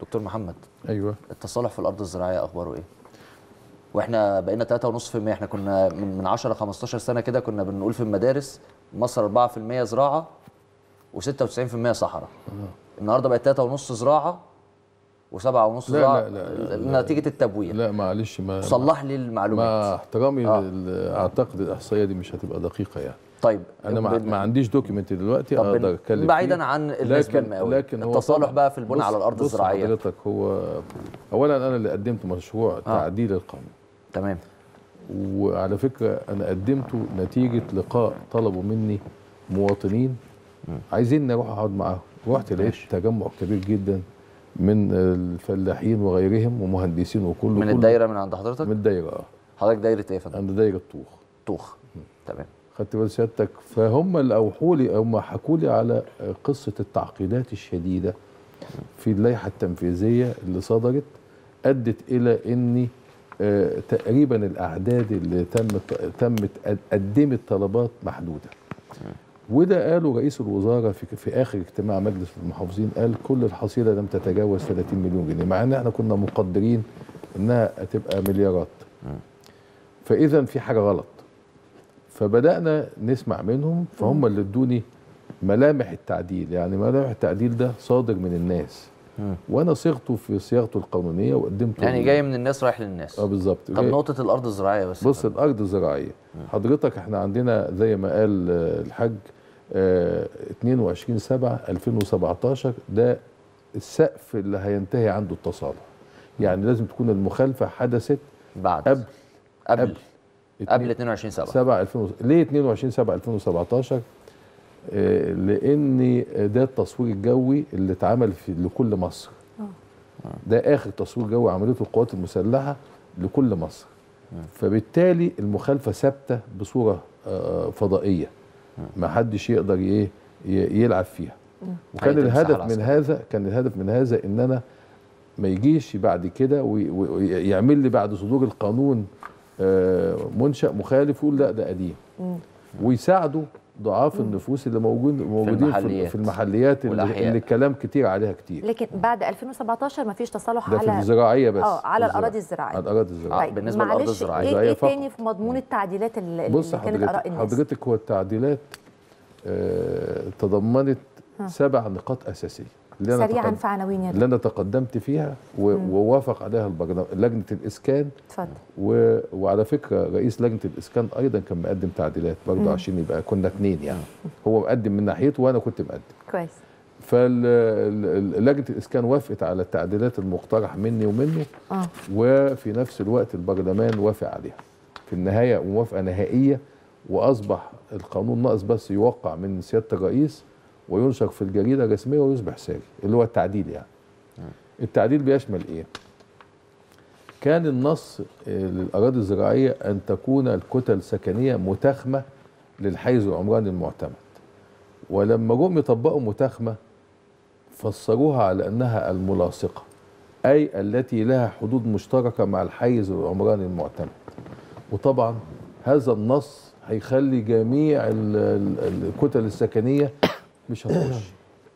دكتور محمد ايوه التصالح في الارض الزراعيه اخباره ايه واحنا بقينا 3.5% احنا كنا من من 10 15 سنه كده كنا بنقول في المدارس مصر 4% زراعه و96% صحراء النهارده بقت 3.5 زراعه و7.5 لا، زراعه لا، لا، لا. نتيجه التبوير لا معلش ما صلح لي المعلومات مع احترامي آه. آه. اعتقد الاحصائيه دي مش هتبقى دقيقه يعني طيب انا ما, بن- ما عنديش دوكيمنت دلوقتي طب اقدر بن- اتكلم بعيدا فيه. عن النسبة المئوية. لكن هو التصالح طبعاً- بقى في البناء بص- على الأرض بص الزراعية. حضرتك هو اولا انا اللي قدمت مشروع آه. تعديل القانون تمام وعلى فكره انا قدمته نتيجه لقاء طلبوا مني مواطنين عايزين اروح اقعد معاهم رحت لقيت تجمع كبير جدا من الفلاحين وغيرهم ومهندسين وكله من كله الدايره من عند حضرتك من الدايره اه حضرتك دايره ايه يا فندم عند دايره طوخ طوخ تمام خدت بال سيادتك فهم اللي اوحوا لي هم حكوا لي على قصه التعقيدات الشديده في اللائحه التنفيذيه اللي صدرت ادت الى ان آه، تقريبا الاعداد اللي تمت تمت قدمت طلبات محدوده وده قاله رئيس الوزراء في في اخر اجتماع مجلس المحافظين قال كل الحصيله لم تتجاوز 30 مليون جنيه مع ان احنا كنا مقدرين انها هتبقى مليارات فاذا في حاجه غلط فبدانا نسمع منهم فهم اللي ادوني ملامح التعديل يعني ملامح التعديل ده صادر من الناس وانا صيغته في صياغته القانونيه وقدمته يعني جاي من الناس رايح للناس اه بالظبط طب جاي- نقطه الارض الزراعيه بس بص الارض الزراعيه حضرتك احنا عندنا زي ما قال آه، الحاج آه، 22 7 2017 ده السقف اللي هينتهي عنده التصالح يعني لازم تكون المخالفه حدثت بعد قبل قبل قبل اتنين- 22 7 7 2000 ليه 22 7 2017 آه، لان ده التصوير الجوي اللي اتعمل في لكل مصر ده اخر تصوير جوي عملته القوات المسلحه لكل مصر فبالتالي المخالفه ثابته بصوره آه، فضائيه ما حدش يقدر ايه ي- يلعب فيها وكان هيئة المساحة الهدف من العسكرية. هذا كان الهدف من هذا ان انا ما يجيش بعد كده وي- وي- ويعمل لي بعد صدور القانون آه، منشأ مخالف يقول لا ده قديم ويساعدوا ضعاف النفوس اللي موجود موجودين في المحليات. في المحليات اللي, والأحياء. اللي الكلام كتير عليها كتير لكن بعد 2017 مفيش تصالح ده في على الزراعيه بس اه على في الزراعة. الأراضي الزراعية. على الاراضي الزراعيه طيب. بالنسبة للأرض معلش الزراعية. ايه, الزراعية إيه فقط. تاني في مضمون التعديلات اللي, بص اللي كانت اراء حضرتك الناس حضرتك هو التعديلات آه تضمنت سبع نقاط اساسيه اللي انا سريعا تقد- في عناوين يا اللي انا تقدمت فيها و- ووافق عليها البرلمان لجنه الاسكان اتفضل و... وعلى فكره رئيس لجنه الاسكان ايضا كان مقدم تعديلات برضه عشان يبقى كنا اثنين يعني هو مقدم من ناحيته وانا كنت مقدم كويس فلجنه الاسكان وافقت على التعديلات المقترح مني ومنه اه وفي نفس الوقت البرلمان وافق عليها في النهايه موافقه نهائيه واصبح القانون ناقص بس يوقع من سياده الرئيس وينشر في الجريده الرسميه ويصبح ساري اللي هو التعديل يعني التعديل بيشمل ايه كان النص آه، للاراضي الزراعيه ان تكون الكتل السكنيه متاخمه للحيز العمراني المعتمد ولما جم يطبقوا متاخمه فسروها على انها الملاصقه اي التي لها حدود مشتركه مع الحيز العمراني المعتمد وطبعا هذا النص هيخلي جميع ال- ال- الكتل السكنيه مش هتخش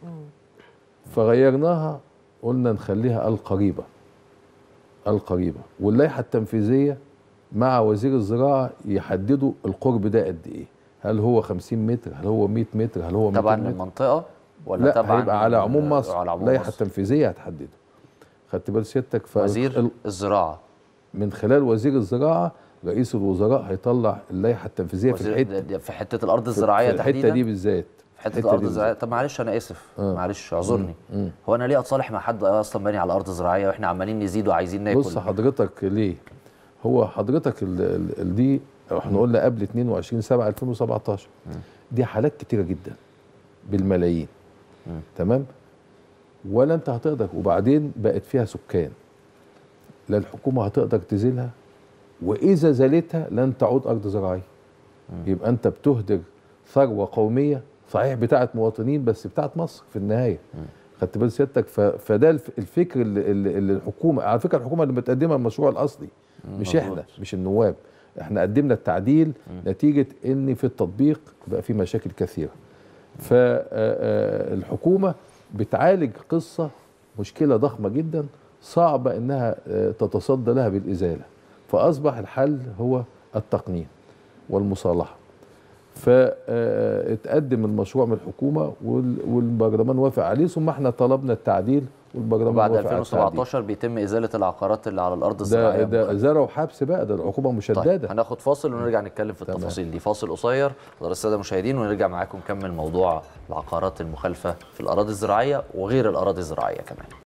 فغيرناها قلنا نخليها القريبه القريبه واللائحه التنفيذيه مع وزير الزراعه يحددوا القرب ده قد ايه هل هو 50 متر هل هو 100 متر هل هو 200 تبعا متر للمنطقه ولا لا تبعا هيبقى على عموم مصر على عموم اللائحه مصر التنفيذيه هتحدده خدت بال سيادتك ف- وزير ال- الزراعه من خلال وزير الزراعه رئيس الوزراء هيطلع اللائحه التنفيذيه في وزير الحته ده- في حته الارض الزراعيه في الحته تحديدا دي بالذات في حته الحتة الارض دي الزراعيه بالذات. طب معلش انا اسف آه. معلش اعذرني مم. هو انا ليه اتصالح مع حد اصلا باني على ارض زراعيه واحنا عمالين نزيد وعايزين ناكل بص حضرتك ليه هو حضرتك ال ال ال دي احنا قلنا قبل 22 7 2017 دي حالات كتيره جدا بالملايين تمام ولا انت هتقدر وبعدين بقت فيها سكان لا الحكومه هتقدر تزيلها واذا زالتها لن تعود ارض زراعيه يبقى انت بتهدر ثروه قوميه صحيح بتاعت مواطنين بس بتاعت مصر في النهايه خدت بال سيادتك ف- فده الف- الفكر اللي, اللي اللي الحكومه على فكره الحكومه اللي بتقدمها المشروع الاصلي مش احنا مظبوط. مش النواب احنا قدمنا التعديل نتيجه ان في التطبيق بقى في مشاكل كثيره فالحكومه بتعالج قصه مشكله ضخمه جدا صعبه انها آه، تتصدى لها بالازاله فاصبح الحل هو التقنين والمصالحه فاتقدم المشروع من الحكومه وال- والبرلمان وافق عليه ثم احنا طلبنا التعديل والبرلمان وبعد وافق على التعديل 2017 بيتم ازاله العقارات اللي على الارض ده الزراعيه ده المخالفة. زرع وحبس بقى ده العقوبه مشدده طيب هناخد فاصل ونرجع نتكلم في تمام. التفاصيل دي فاصل قصير حضرات الساده المشاهدين ونرجع معاكم نكمل موضوع العقارات المخالفه في الاراضي الزراعيه وغير الاراضي الزراعيه كمان